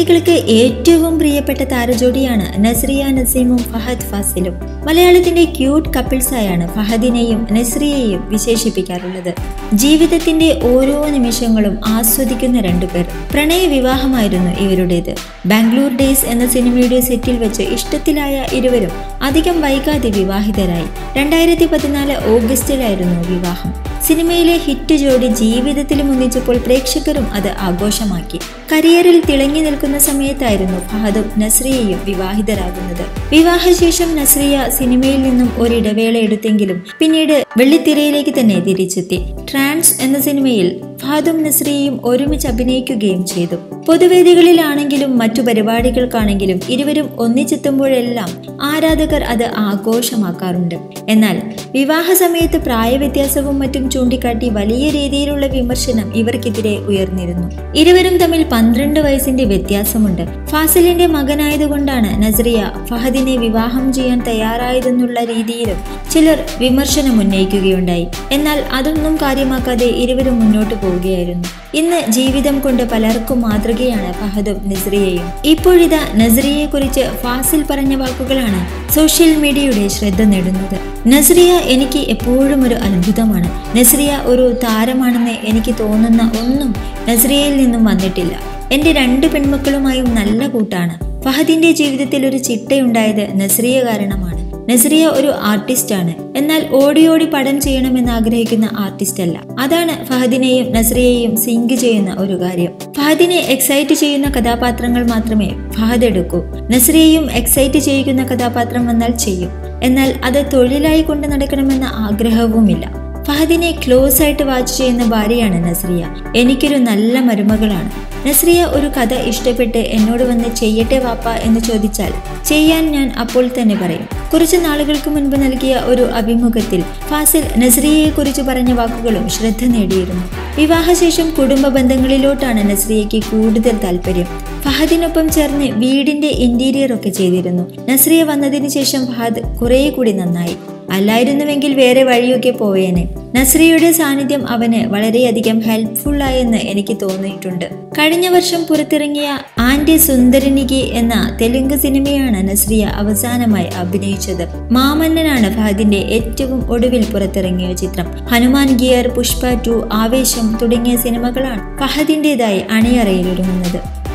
മലയാളികൾക്ക് ഏറ്റവും പ്രിയപ്പെട്ട താരജോഡിയാണ് നസ്രിയ നസീമും ഫഹദ് ഫാസിലും മലയാളത്തിന്റെ ക്യൂട്ട് കപ്പിൾസായാണ് ഫഹദിനെയും നസ്രിയയെയും വിശേഷിപ്പിക്കാറുള്ളത് ജീവിതത്തിന്റെ ഓരോ നിമിഷങ്ങളും ആസ്വദിക്കുന്ന രണ്ടുപേർ പ്രണയ വിവാഹമായിരുന്നു ഇവരുടേത് ബാംഗ്ലൂർ ഡേയ്സ് എന്ന സിനിമയുടെ സെറ്റിൽ വെച്ച് ഇഷ്ടത്തിലായ ഇരുവരും അധികം വൈകാതെ വിവാഹിതരായി രണ്ടായിരത്തി പതിനാല് ഓഗസ്റ്റിലായിരുന്നു വിവാഹം സിനിമയിലെ ഹിറ്റ് ജോഡി ജീവിതത്തിലും ഒന്നിച്ചപ്പോൾ പ്രേക്ഷകരും അത് ആഘോഷമാക്കി കരിയറിൽ തിളങ്ങി നിൽക്കുന്ന സമയത്തായിരുന്നു ഫഹദും നസ്രിയയും വിവാഹിതരാകുന്നത് വിവാഹശേഷം നസ്രിയ സിനിമയിൽ നിന്നും ഒരിടവേള എടുത്തെങ്കിലും പിന്നീട് വെള്ളിത്തിരയിലേക്ക് തന്നെ തിരിച്ചെത്തി ട്രാൻസ് എന്ന സിനിമയിൽ ഫഹദും നസ്രിയയും ഒരുമിച്ച് അഭിനയിക്കുകയും ചെയ്തു പൊതുവേദികളിലാണെങ്കിലും മറ്റു പരിപാടികൾക്കാണെങ്കിലും ഇരുവരും ഒന്നിച്ചെത്തുമ്പോഴെല്ലാം ആരാധകർ അത് ആഘോഷമാക്കാറുണ്ട് എന്നാൽ വിവാഹ സമയത്ത് പ്രായവ്യത്യാസവും മറ്റും ചൂണ്ടിക്കാട്ടി വലിയ രീതിയിലുള്ള വിമർശനം ഇവർക്കെതിരെ ഉയർന്നിരുന്നു ഇരുവരും തമ്മിൽ പന്ത്രണ്ട് വയസ്സിന്റെ വ്യത്യാസമുണ്ട് ഫാസിലിന്റെ മകനായതുകൊണ്ടാണ് നസ്രിയ ഫഹദിനെ വിവാഹം ചെയ്യാൻ തയ്യാറായതെന്നുള്ള രീതിയിലും ചിലർ വിമർശനം ഉന്നയിക്കുകയുണ്ടായി എന്നാൽ അതൊന്നും കാര്യമാക്കാതെ ഇരുവരും മുന്നോട്ട് പോവുകയായിരുന്നു ഇന്ന് ജീവിതം കൊണ്ട് പലർക്കും മാതൃകയാണ് ഫഹദും നസ്രിയയും ഇപ്പോഴിതാ നസ്രിയയെ കുറിച്ച് ഫാസിൽ പറഞ്ഞ വാക്കുകളാണ് സോഷ്യൽ മീഡിയയുടെ ശ്രദ്ധ നേടുന്നത് നസ്രിയ എനിക്ക് എപ്പോഴും ഒരു അത്ഭുതമാണ് നസ്രിയ ഒരു താരമാണെന്ന് എനിക്ക് തോന്നുന്ന ഒന്നും നസ്രിയയിൽ നിന്നും വന്നിട്ടില്ല എൻ്റെ രണ്ട് പെൺമക്കളുമായും നല്ല കൂട്ടാണ് ഫഹദിന്റെ ജീവിതത്തിൽ ഒരു ചിട്ടയുണ്ടായത് നസ്രിയ കാരണമാണ് നസ്രിയ ഒരു ആർട്ടിസ്റ്റാണ് എന്നാൽ ഓടി ഓടി പടം ചെയ്യണമെന്ന് ആഗ്രഹിക്കുന്ന ആർട്ടിസ്റ്റ് അല്ല അതാണ് ഫഹദിനെയും നസ്രിയയെയും സിങ്ക് ചെയ്യുന്ന ഒരു കാര്യം ഫഹദിനെ എക്സൈറ്റ് ചെയ്യുന്ന കഥാപാത്രങ്ങൾ മാത്രമേ ഫഹദ് എടുക്കൂ നസ്രിയയും എക്സൈറ്റ് ചെയ്യിക്കുന്ന കഥാപാത്രം വന്നാൽ ചെയ്യും എന്നാൽ അത് തൊഴിലായി കൊണ്ട് നടക്കണമെന്ന ആഗ്രഹവുമില്ല ഫഹദിനെ ക്ലോസ് ആയിട്ട് വാച്ച് ചെയ്യുന്ന ഭാര്യയാണ് നസ്രിയ എനിക്കൊരു നല്ല മരുമകളാണ് നസ്രിയ ഒരു കഥ ഇഷ്ടപ്പെട്ട് എന്നോട് വന്ന് ചെയ്യട്ടെ വാപ്പ എന്ന് ചോദിച്ചാൽ ചെയ്യാൻ ഞാൻ അപ്പോൾ തന്നെ പറയും കുറച്ച് നാളുകൾക്ക് മുൻപ് നൽകിയ ഒരു അഭിമുഖത്തിൽ ഫാസിൽ നസ്രിയയെ കുറിച്ച് പറഞ്ഞ വാക്കുകളും ശ്രദ്ധ നേടിയിരുന്നു വിവാഹശേഷം കുടുംബ ബന്ധങ്ങളിലോട്ടാണ് നസ്രിയയ്ക്ക് കൂടുതൽ താല്പര്യം ഫഹദിനൊപ്പം ചേർന്ന് വീടിന്റെ ഇന്റീരിയർ ഒക്കെ ചെയ്തിരുന്നു നസ്രിയ വന്നതിന് ശേഷം ഫഹദ് കുറേ കൂടി നന്നായി അല്ലായിരുന്നുവെങ്കിൽ വേറെ വഴിയൊക്കെ പോയേനെ നസ്രിയയുടെ സാന്നിധ്യം അവന് വളരെയധികം ഹെൽപ്ഫുൾ ആയെന്ന് എനിക്ക് തോന്നിയിട്ടുണ്ട് കഴിഞ്ഞ വർഷം പുറത്തിറങ്ങിയ ആന്റി സുന്ദരനികി എന്ന തെലുങ്ക് സിനിമയാണ് നസ്രിയ അവസാനമായി അഭിനയിച്ചത് മാമന്നനാണ് ഫഹദിന്റെ ഏറ്റവും ഒടുവിൽ പുറത്തിറങ്ങിയ ചിത്രം ഹനുമാൻ ഗിയർ പുഷ്പ ടു ആവേശം തുടങ്ങിയ സിനിമകളാണ് ഫഹദിന്റേതായി അണിയറയിൽ ഒരുങ്ങുന്നത്